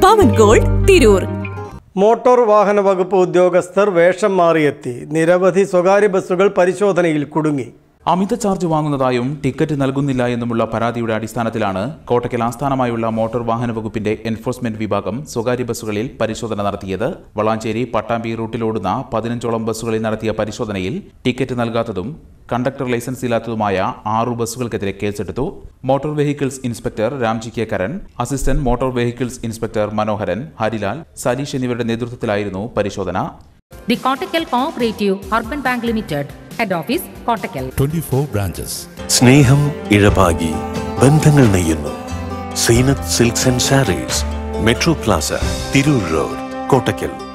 പവൻ gold Tirur motor വാഹന വകുപ്പ് ഉദ്യോഗസ്ഥർ വേഷം മാറിയെത്തി നിരവധി സ്വകാര്യ ബസ്സുകൾ പരിശോധനയിൽ കുടുങ്ങി അമിത ചാർജ് വാങ്ങുന്നതായും ടിക്കറ്റ് നൽകുന്നില്ല എന്നുമുള്ള പരാതിയുടെ അടിസ്ഥാനത്തിലാണ് കോട്ടക്കൽ ആസ്ഥാനമായുള്ള മോട്ടോർ വാഹന വകുപ്പിന്റെ എൻഫോഴ്സ്മെന്റ് വിഭാഗം സ്വകാര്യ ബസ്സുകളിൽ പരിശോധന നടത്തിയത് വളാഞ്ചേരി പട്ടാമ്പി റൂട്ടിലോടുന്ന പതിനഞ്ചോളം ബസ്സുകളിൽ നടത്തിയ പരിശോധനയിൽ ടിക്കറ്റ് നൽകാത്തതും കണ്ടക്ടർ ലൈസൻസ് ഇല്ലാത്തതുമായ ആറു ബസ്സുകൾക്കെതിരെ കേസെടുത്തു motor vehicles inspector Ramji K Karan assistant motor vehicles inspector Manoharan Harilal Saleesh എന്നിവരുടെ നേതൃത്വത്തിലായിരുന്നു പരിശോധന The Kottakkal Cooperative Urban Bank Limited, Head Office, Kottakkal. 24 branches. സ്നേഹം ഇഴപാകി ബന്ധങ്ങൾ നെയ്യുന്നു Zeenath silks and sarees metro plaza Tirur road Kottakkal